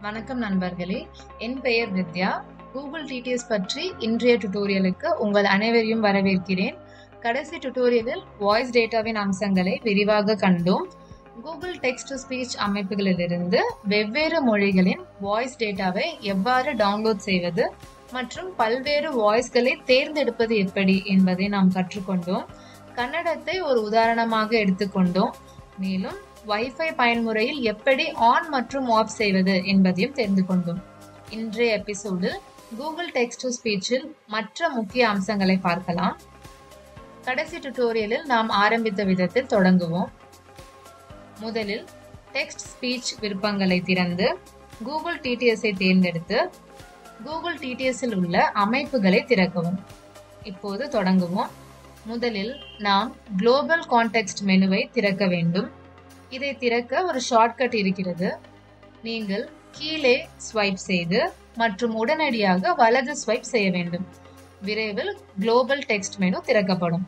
வணக்கம் நண்பர்களே என் பெயர் வித்யா கூகுள் டிடிஎஸ் பற்றி இன்றைய டுட்டோரியலுக்கு உங்கள் அனைவரையும் வரவேற்கிறேன் கடைசி டுட்டோரியலில் வாய்ஸ் டேட்டாவின் அம்சங்களை விரிவாக கண்டோம் கூகுள் டெக்ஸ்ட் டு ஸ்பீச் அமைப்புகளிலிருந்து வெவ்வேறு மொழிகளின் வாய்ஸ் டேட்டாவை எவ்வாறு டவுன்லோட் செய்வது மற்றும் பல்வேறு வாய்ஸ்களை தேர்ந்தெடுப்பது எப்படி என்பதை நாம் கற்றுக்கொண்டோம் கன்னடத்தை ஒரு உதாரணமாக எடுத்துக்கொண்டோம் மேலும் வைஃபை பயன்முறையில் எப்படி ஆன் மற்றும் ஆஃப் செய்வது என்பதையும் தெரிந்து கொண்டோம் இன்றைய எபிசோடில் கூகுள் டெக்ஸ்ட் டு ஸ்பீச்சில் மற்ற முக்கிய அம்சங்களை பார்க்கலாம் கடைசி டுட்டோரியலில் நாம் ஆரம்பித்த விதத்தில் தொடங்குவோம் முதலில் டெக்ஸ்ட் ஸ்பீச் விருப்பங்களை திறந்து கூகுள் டிடிஎஸ்ஐ தேர்ந்தெடுத்து கூகுள் டிடிஎஸ்ஸில் உள்ள அமைப்புகளை திறக்கவும் இப்போது தொடங்குவோம் முதலில் நாம் குளோபல் கான்டெக்ஸ்ட் மெனுவை திறக்க வேண்டும் இதை திறக்க ஒரு ஷார்ட்கட் இருக்கிறது நீங்கள் கீழே ஸ்வைப் செய்து மற்றும் உடனடியாக வலது ஸ்வைப் செய்ய வேண்டும் விரைவில் குளோபல் டெக்ஸ்ட் மெனு திறக்கப்படும்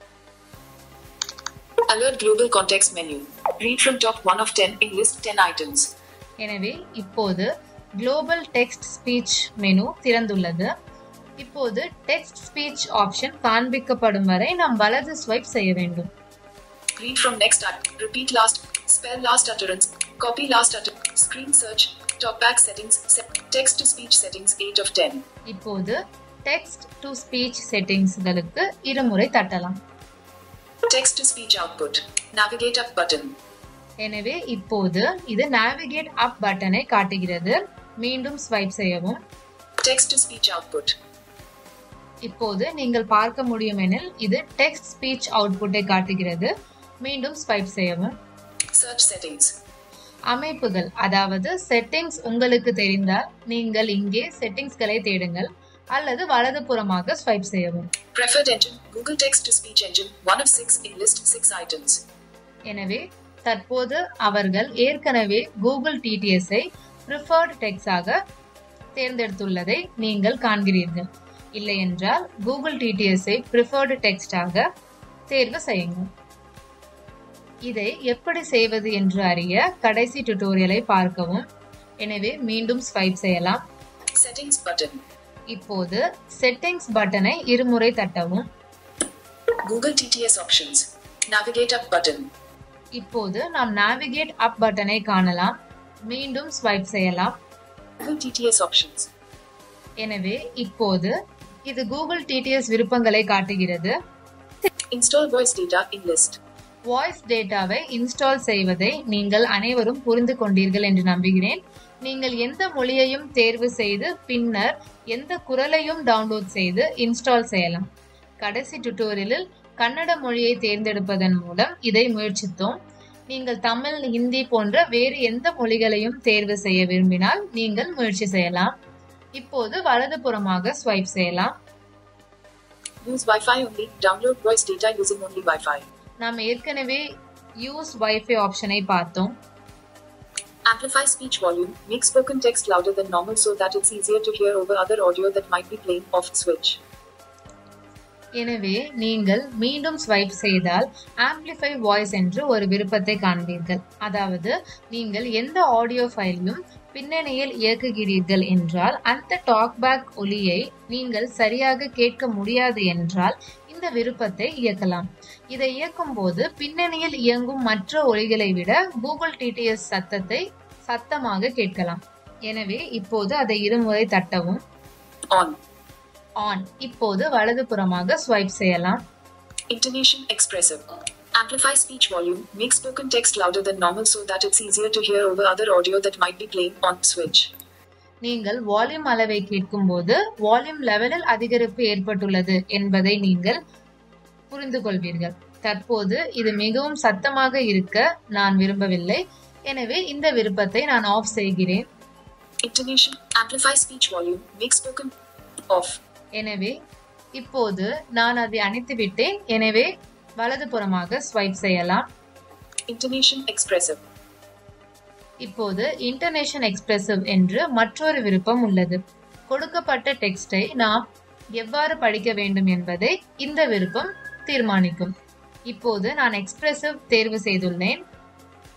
Alert Global Context Menu. Read from top 1 of 10 in list 10 items. எனவே இப்போது குளோபல் டெக்ஸ்ட் ஸ்பீச் மெனு திறந்துள்ளது இப்போது டெக்ஸ்ட் ஸ்பீச் ஆப்ஷன் காண்பிக்கப்படும் வரை நாம் வலது ஸ்வைப் செய்ய வேண்டும் Read from next item. Repeat last. Spell last utterance. Copy last utterance. Screen search. Talkback settings. Set. Text to speech settings 8 of 10. இப்போது டெக்ஸ்ட் டு ஸ்பீச் செட்டிங்ஸ்களுக்கு இருமுறை தட்டலாம் Text to speech output. Navigate up button. எனவே இப்போது இது navigate அப் பட்டனை காட்டுகிறது மீண்டும் swipe செய்யவும் Text to speech output. இப்போது நீங்கள் பார்க்க முடியும் எனில் இது டெக்ஸ்ட் ஸ்பீச் அவுட்புட்டை காட்டுகிறது மீண்டும் ஸ்வைப் செய்யவும் Search settings. அமைப்புகள் அதாவது செட்டிங்ஸ் உங்களுக்கு தெரிந்தால் நீங்கள் இங்கே செட்டிங்ஸ்களை தேடுங்கள் அல்லது வலதுபுறமாக ஸ்வைப் செய்யவும் Preferred engine. Google Text to Speech Engine. 1 of 6 in list 6 items. எனவே தற்போது அவர்கள் ஏற்கனவே கூகுள் டிடிஎஸ்ஐ ப்ரிஃபர்ட் டெக்ஸாக தேர்ந்தெடுத்துள்ளதை நீங்கள் காண்கிறீர்கள் இல்லையென்றால் கூகுள் டிடிஎஸ்ஐ ப்ரிஃபர்டு டெக்ஸ்டாக தேர்வு செய்யுங்கள் இதை எப்படி செய்வது என்று அறிய கடைசி டுட்டோரியலை பார்க்கவும் எனவே மீண்டும் ஸ்வைப் செய்யலாம் Settings button. இப்போது செட்டிங்ஸ் பட்டனை இருமுறை தட்டவும் Google TTS options. Navigate up button. இப்போது நாம் நேவிகேட் அப் பட்டனை காணலாம் மீண்டும் ஸ்வைப் செய்யலாம் Google TTS options. எனவே இப்போது இது கூகுள் டிடிஎஸ் விருப்பங்களை காட்டுகிறது Install voice data in list. Voice டேட்டாவை இன்ஸ்டால் செய்வதை நீங்கள் அனைவரும் புரிந்து கொண்டீர்கள் என்று நம்புகிறேன் நீங்கள் எந்த மொழியையும் தேர்வு செய்து பின்னர் எந்த குரலையும் டவுன்லோட் செய்து இன்ஸ்டால் செய்யலாம் கடைசி டுட்டோரியலில் கன்னட மொழியை தேர்ந்தெடுப்பதன் மூலம் இதை முயற்சித்தோம் நீங்கள் தமிழ் ஹிந்தி போன்ற வேறு எந்த மொழிகளையும் தேர்வு செய்ய விரும்பினால் நீங்கள் முயற்சி செய்யலாம் இப்போது வலதுபுறமாக ஸ்வைப் செய்யலாம் Use Wi-Fi only. Download voice data using only Wi-Fi. நாம் ஏற்கனவே யூஸ் வைஃபை ஆப்ஷனை பார்த்தோம் Amplify speech volume. Make spoken text louder than normal so that it's easier to hear over other audio that might be playing. Off switch. எனவே நீங்கள் மீண்டும் swipe செய்தால் amplify voice என்று ஒரு விருப்பத்தை காண்பீர்கள் அதாவது நீங்கள் எந்த ஆடியோ ஃபைலையும் பின்னணியில் இயக்குகிறீர்கள் என்றால் அந்த டாக்பேக் ஒலியை நீங்கள் சரியாக கேட்க முடியாது என்றால் இந்த விருப்பத்தை இயக்கலாம் இதை இயக்கும் போது பின்னணியில் இயங்கும் மற்ற ஒலிகளை விட கூகுள் டிடிஎஸ் சத்தத்தை சத்தமாக கேட்கலாம் எனவே இப்போது அதை இருமுறை தட்டவும் On. ஆன் இப்போது வலதுபுறமாக ஸ்வைப் செய்யலாம் Intonation expressive. Amplify speech volume. Make spoken text louder than normal so that it's easier to hear over other audio that might be playing. On switch. நீங்கள் வால்யூம் அளவை கேட்கும்போது வால்யூம் லெவலில் அதிகரிப்பு ஏற்பட்டுள்ளது என்பதை நீங்கள் புரிந்து கொள்வீர்கள் தற்போது இது மிகவும் சத்தமாக இருக்க நான் விரும்பவில்லை எனவே இந்த விருப்பத்தை நான் ஆஃப் செய்கிறேன் Intonation. Amplify speech volume. Make spoken. Off. எனவே இப்போது நான் அதை அணைத்து விட்டேன் எனவே வலதுபுறமாக ஸ்வைப் செய்யலாம் Intonation expressive. இப்போது இன்டர்நேஷன் எக்ஸ்பிரசிவ் என்று மற்றொரு விருப்பம் உள்ளது கொடுக்கப்பட்ட டெக்ஸ்டை நாம் எவ்வாறு படிக்க வேண்டும் என்பதை இந்த விருப்பம் தீர்மானிக்கும் இப்போது நான் எக்ஸ்பிரசிவ் தேர்வு செய்துள்ளேன்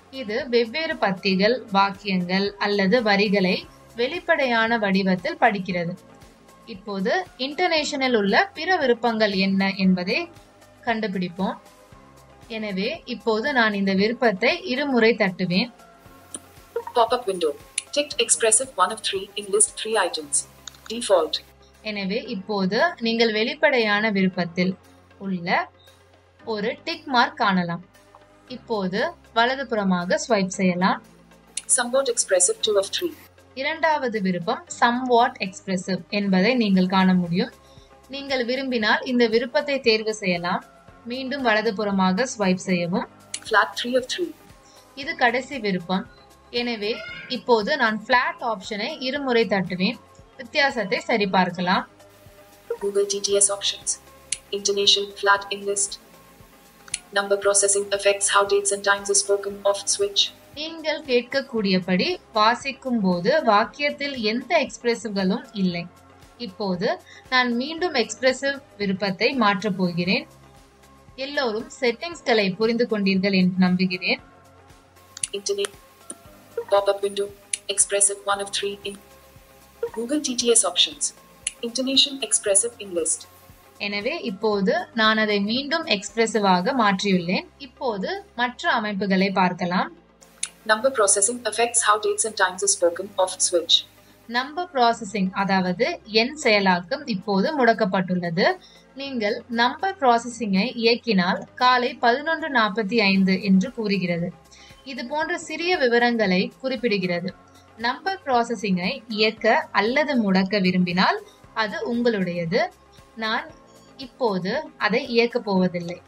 இது வெவ்வேறு பத்திகள் வாக்கியங்கள் அல்லது வரிகளை வெளிப்படையான வடிவத்தில் படிக்கிறது இப்போது இன்டர்நேஷனில் உள்ள பிற விருப்பங்கள் என்ன என்பதை கண்டுபிடிப்போம் எனவே இப்போது நான் இந்த விருப்பத்தை இருமுறை தட்டுவேன் Pop-up window. Ticked expressive 1 of 3 in list 3 items. Default. எனவே இப்போது நீங்கள் வெளிப்படையான விருப்பத்தில் உள்ள ஒரு டிக் மார்க் காணலாம் இப்போது வலதுபுறமாக ஸ்வைப் செய்யலாம் Somewhat expressive 2 of 3. இரண்டாவது விருப்பம் சம்வாட் எக்ஸ்பிரசிவ் என்பதை நீங்கள் காண முடியும் நீங்கள் விரும்பினால் இந்த விருப்பத்தை தேர்வு செய்யலாம் மீண்டும் வலதுபுறமாக ஸ்வைப் செய்யவும் Flat 3 of 3. இது கடைசி விருப்பம் எனவே இப்போது நான் ஃபிளாட் ஆப்ஷனை இருமுறை தட்டுவேன் வித்தியாசத்தை சரிபார்க்கலாம் Google TTS options. Intonation flat in list. Number processing affects how dates and times are spoken off switch. நீங்கள் கேட்கக்கூடியபடி வாசிக்கும் போது வாக்கியத்தில் எந்த எக்ஸ்பிரசிவ்களும் இல்லை இப்போது நான் மீண்டும் எக்ஸ்பிரசிவ் விருப்பத்தை மாற்றப் போகிறேன் எல்லோரும் செட்டிங்ஸ்களை புரிந்து கொண்டீர்கள் என்று நம்புகிறேன் Internet. Pop-up window. Expressive 1 of 3 in Google TTS options. Intonation expressive in list. எனவே இப்போது நான் அதை மீண்டும் எக்ஸ்பிரசிவாக மாற்றியுள்ளேன் இப்போது மற்ற அமைப்புகளை பார்க்கலாம் Number processing affects how dates and times are spoken off switch. Number processing அதாவது எண் செயலாக்கம் இப்போது முடக்கப்பட்டுள்ளது நீங்கள் நம்பர் ப்ராசஸிங்கை இயக்கினால் காலை பதினொன்று நாற்பத்தி ஐந்து என்று கூறுகிறது இது போன்ற சிறிய விவரங்களை குறிப்பிடுகிறது நம்பர் ப்ராசஸிங்கை இயக்க அல்லது முடக்க விரும்பினால் அது உங்களுடையது நான் இப்போது அதை இயக்கப் போவதில்லை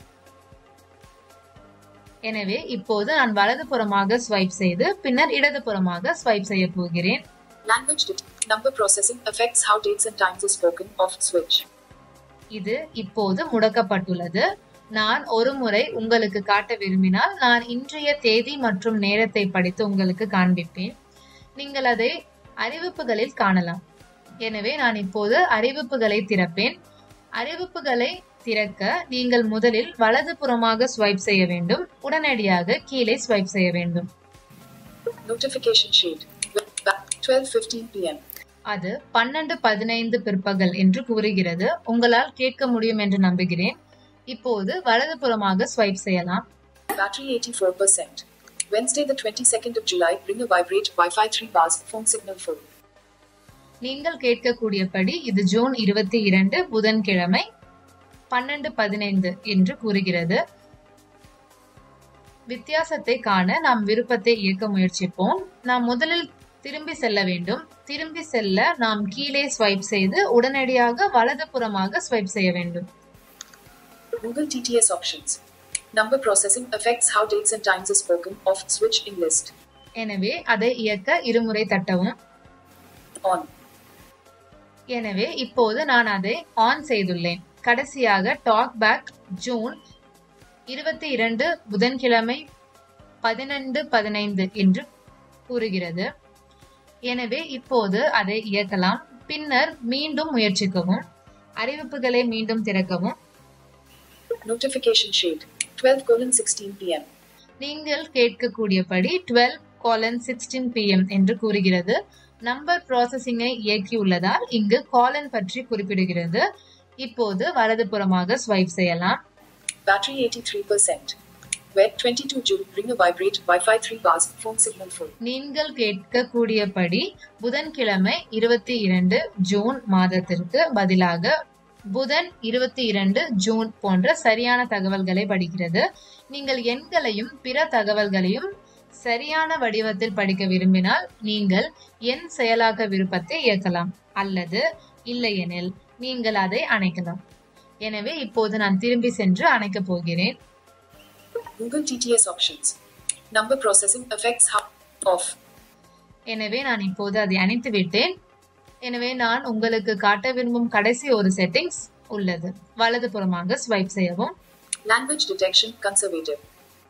எனவே இப்போது நான் வலதுபுறமாக ஸ்வைப் செய்து பின்னர் இடதுபுறமாக ஸ்வைப் செய்ய போகிறேன் Language det- number processing affects how dates and times are spoken off switch. இது இப்போது முடக்கப்பட்டுள்ளது நான் ஒரு முறை உங்களுக்கு காட்ட விரும்பினால் நான் இன்றைய தேதி மற்றும் நேரத்தை படித்து உங்களுக்கு காண்பிப்பேன் நீங்கள் அதை அறிவிப்புகளில் காணலாம் எனவே நான் இப்போது அறிவிப்புகளை திறப்பேன் அறிவிப்புகளை திறக்க நீங்கள் முதலில் வலதுபுறமாக ஸ்வைப் செய்ய வேண்டும் உடனடியாக கீழே ஸ்வைப் செய்ய வேண்டும் Notification shade. Back 12:15 p.m. அது பன்னெண்டு பதினைந்து பிற்பகல் என்று கூறுகிறது உங்களால் கேட்க முடியும் என்று நம்புகிறேன் இப்போது வலதுபுறமாக ஸ்வைப் செய்யலாம் Battery 84%. Wednesday, the 22nd of July, ring a vibrate, Wi-Fi 3 bars, phone signal full. நீங்கள் கேட்கக்கூடியபடி இது ஜூன் இருபத்தி இரண்டு புதன்கிழமை பன்னெண்டு பதினைந்து என்று கூறுகிறது வித்தியாசத்தை காண நாம் விருப்பத்தை இயக்க முயற்சிப்போம் நாம் முதலில் திரும்பி செல்ல வேண்டும் திரும்பி செல்ல நாம் கீழே ஸ்வைப் செய்து உடனடியாக வலதுபுறமாக ஸ்வைப் செய்ய வேண்டும் Google TTS options. Number processing affects how dates and times are spoken off switch in list. எனவே அதை இயக்க இருமுறை தட்டவும் On. எனவே இப்போது நான் அதை ஆன் செய்துள்ளேன் கடைசியாக டாக் பேக் ஜூன் இருபத்தி இரண்டு புதன்கிழமை பதினெண்டு பதினைந்து என்று கூறுகிறது எனவே இப்போது அதை இயக்கலாம் பின்னர் மீண்டும் முயற்சிக்கவும் அறிவிப்புகளை மீண்டும் திறக்கவும் Notification shade. 12 colon 16 p.m. நீங்கள் கேட்கக்கூடியபடி டுவெல் காலன் சிக்ஸ்டீன் பிஎம் என்று கூறுகிறது நம்பர் ப்ராசஸிங்கை இயக்கியுள்ளதால் இங்கு காலன் பற்றி குறிப்பிடுகிறது இப்போது வலதுபுறமாக ஸ்வைப் செய்யலாம் Battery 83%. Wed 22 June, ring a vibrate, Wi-Fi 3 bars, phone signal full. நீங்கள் கேட்கக்கூடியபடி புதன்கிழமை இருபத்தி இரண்டு ஜூன் மாதத்திற்கு பதிலாக புதன் இருபத்தி இரண்டு ஜூன் போன்ற சரியான தகவல்களை படிக்கிறது நீங்கள் எண்களையும் பிற தகவல்களையும் சரியான வடிவத்தில் படிக்க விரும்பினால் நீங்கள் எண் செயலாக்க விருப்பத்தை இயக்கலாம் அல்லது இல்லையெனில் நீங்கள் அதை அணைக்கலாம் எனவே இப்போது நான் திரும்பி சென்று அணைக்கப் போகிறேன் Google TTS options. Number processing affects how off. எனவே நான் இப்போது அதை அணைத்து விட்டேன் எனவே நான் உங்களுக்கு காட்ட விரும்பும் கடைசி ஒரு செட்டிங்ஸ் உள்ளது வலதுபுறமாக ஸ்வைப் செய்யவும் Language detection conservative.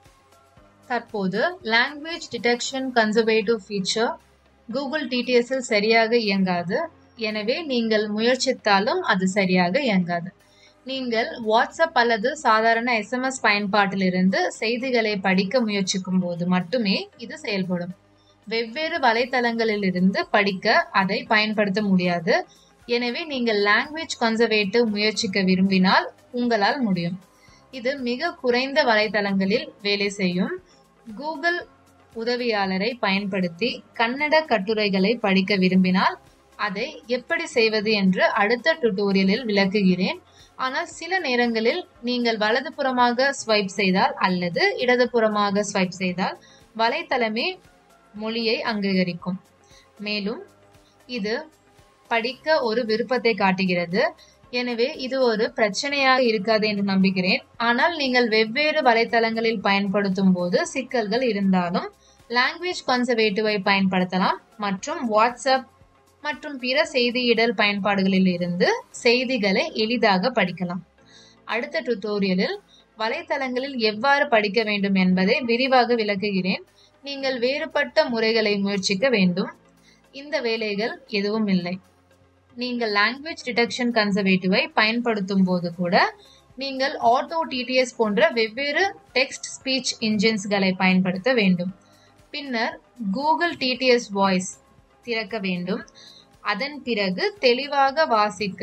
தற்போது language detection conservative feature Google TTS இல் சரியாக இயங்காது எனவே நீங்கள் முயற்சித்தாலும் அது சரியாக இயங்காது நீங்கள் வாட்ஸ்அப் அல்லது சாதாரண எஸ்எம்எஸ் பயன்பாட்டிலிருந்து செய்திகளை படிக்க முயற்சிக்கும் போது மட்டுமே இது செயல்படும் வெவ்வேறு வலைத்தளங்களிலிருந்து படிக்க அதை பயன்படுத்த முடியாது எனவே நீங்கள் லாங்குவேஜ் கன்சர்வேட்டிவ் முயற்சிக்க விரும்பினால் உங்களால் முடியும் இது மிக குறைந்த வலைத்தளங்களில் வேலை செய்யும் கூகுள் உதவியாளரை பயன்படுத்தி கன்னட கட்டுரைகளை படிக்க விரும்பினால் அதை எப்படி செய்வது என்று அடுத்த டுட்டோரியலில் விளக்குகிறேன் ஆனால் சில நேரங்களில் நீங்கள் வலதுபுறமாக ஸ்வைப் செய்தால் அல்லது இடதுபுறமாக ஸ்வைப் செய்தால் வலைத்தளமே மொழியை அங்கீகரிக்கும் மேலும் இது படிக்க ஒரு விருப்பத்தை காட்டுகிறது எனவே இது ஒரு பிரச்சனையாக இருக்காது என்று நம்புகிறேன் ஆனால் நீங்கள் வெவ்வேறு வலைத்தளங்களில் பயன்படுத்தும் போது சிக்கல்கள் இருந்தாலும் லாங்குவேஜ் கன்சர்வேட்டிவை பயன்படுத்தலாம் மற்றும் வாட்ஸ்அப் மற்றும் பிற செய்தியிடல் பயன்பாடுகளில் இருந்து செய்திகளை எளிதாக படிக்கலாம் அடுத்த டுட்டோரியலில் வலைத்தளங்களில் எவ்வாறு படிக்க வேண்டும் என்பதை விரிவாக விளக்குகிறேன் நீங்கள் வேறுபட்ட முறைகளை முயற்சிக்க வேண்டும் இந்த வேலைகள் எதுவும் இல்லை நீங்கள் லாங்குவேஜ் டிடெக்ஷன் கன்சர்வேட்டிவை பயன்படுத்தும் போது கூட நீங்கள் ஆட்டோ டிடிஎஸ் போன்ற வெவ்வேறு டெக்ஸ்ட் ஸ்பீச் இன்ஜின்ஸ்களை பயன்படுத்த வேண்டும் பின்னர் கூகுள் டிடிஎஸ் வாய்ஸ் திறக்க வேண்டும் அதன் பிறகு தெளிவாக வாசிக்க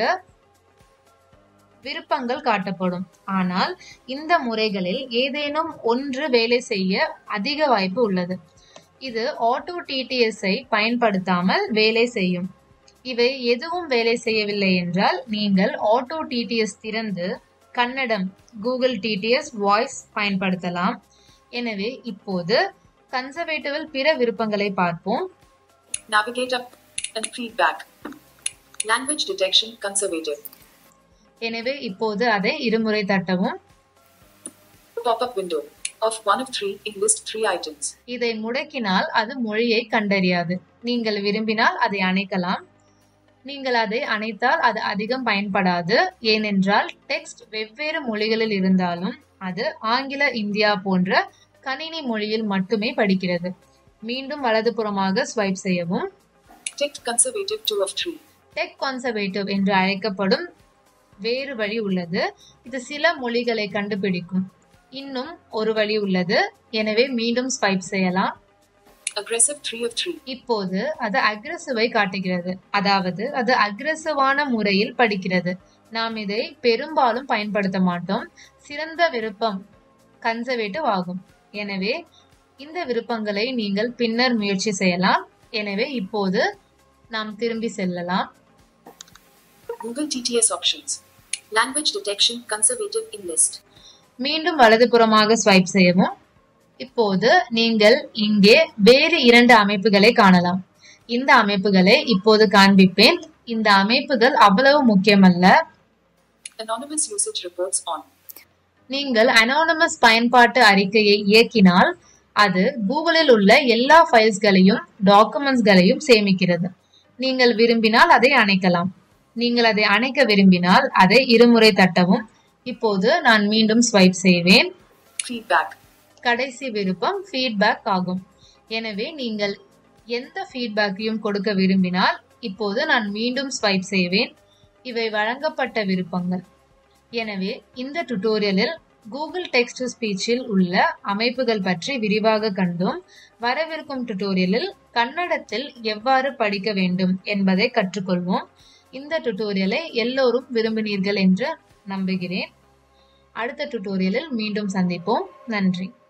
விருப்பங்கள் காட்டப்படும் ஆனால் இந்த முறைகளில் ஏதேனும் ஒன்று வேலை செய்ய அதிக வாய்ப்பு உள்ளது இது ஆட்டோ டிடிஎஸ் ஐ பயன்படுத்தாமல் வேலை செய்யும் இவை எதுவும் வேலை செய்யவில்லை என்றால் நீங்கள் ஆட்டோ டிடிஎஸ் திறந்து கன்னடம் கூகுள் டிடிஎஸ் வாய்ஸ் பயன்படுத்தலாம் எனவே இப்போது கன்சர்வேட்டிவில் பிற விருப்பங்களை பார்ப்போம் Navigate up and feedback. Language detection conservative. எனவே இப்போது அதை இருமுறை தட்டவும் Pop up window. Of one of three in list three items. இதை முடக்கினால் அது மொழியை கண்டறியாது நீங்கள் விரும்பினால் அதை அணைக்கலாம் நீங்கள் அதை அணைத்தால் அது அதிகம் பயன்படாது ஏனென்றால் டெக்ஸ்ட் வெவ்வேறு மொழிகளில் இருந்தாலும் அது ஆங்கில இந்தியா போன்ற கணினி மொழியில் மட்டுமே படிக்கிறது மீண்டும் வலதுபுறமாக ஸ்வைப் செய்யவும் Ticked conservative two of three. Tech conservative என்று அழைக்கப்படும் வேறு வழி உள்ளது இது சில மொழிகளை கண்டுபிடிக்கும் இன்னும் ஒரு வழி உள்ளது எனவே மீண்டும் ஸ்வைப் செய்யலாம் Aggressive three of three. இப்போது அது அக்ரெசிவை காட்டுகிறது அதாவது அது அக்ரெசிவான முறையில் படிக்கிறது நாம் இதை பெரும்பாலும் பயன்படுத்த மாட்டோம் சிறந்த விருப்பம் கன்சர்வேட்டிவ் ஆகும் எனவே இந்த விருப்பங்களை நீங்கள் பின்னர் முயற்சி செய்யலாம் எனவே இப்போது நாம் திரும்பி செல்லலாம் Google TTS options. Language detection conservative in list. மீண்டும் வலதுபுறமாக ஸ்வைப் செய்யவும் இப்போது நீங்கள் இங்கே வேறு இரண்டு அமைப்புகளை காணலாம் இந்த அமைப்புகளை இப்போது காண்பிப்பேன் இந்த அமைப்புகள் அவ்வளவு முக்கியமல்ல Anonymous usage reports on. நீங்கள் அனானமஸ் பயன்பாட்டு அறிக்கையை இயக்கினால் அது கூகுளில் உள்ள எல்லா ஃபைல்ஸ்களையும் டாக்குமெண்ட்ஸ்களையும் சேமிக்கிறது நீங்கள் விரும்பினால் அதை அணைக்கலாம் நீங்கள் அதை அணைக்க விரும்பினால் அதை இருமுறை தட்டவும் இப்போது நான் மீண்டும் ஸ்வைப் செய்வேன் Feedback. கடைசி விருப்பம் ஃபீட்பேக் ஆகும் எனவே நீங்கள் எந்த ஃபீட்பேக்கையும் கொடுக்க விரும்பினால் இப்போது நான் மீண்டும் ஸ்வைப் செய்வேன் இவை வழங்கப்பட்ட விருப்பங்கள் எனவே இந்த டுட்டோரியலில் கூகுள் டெக்ஸ்ட் ஸ்பீச்சில் உள்ள அமைப்புகள் பற்றி விரிவாக கண்டோம் வரவிருக்கும் டுட்டோரியலில் கன்னடத்தில் எவ்வாறு படிக்க வேண்டும் என்பதை கற்றுக்கொள்வோம் இந்த டுட்டோரியலை எல்லோரும் விரும்பினீர்கள் என்று நம்புகிறேன் அடுத்த டுட்டோரியலில் மீண்டும் சந்திப்போம் நன்றி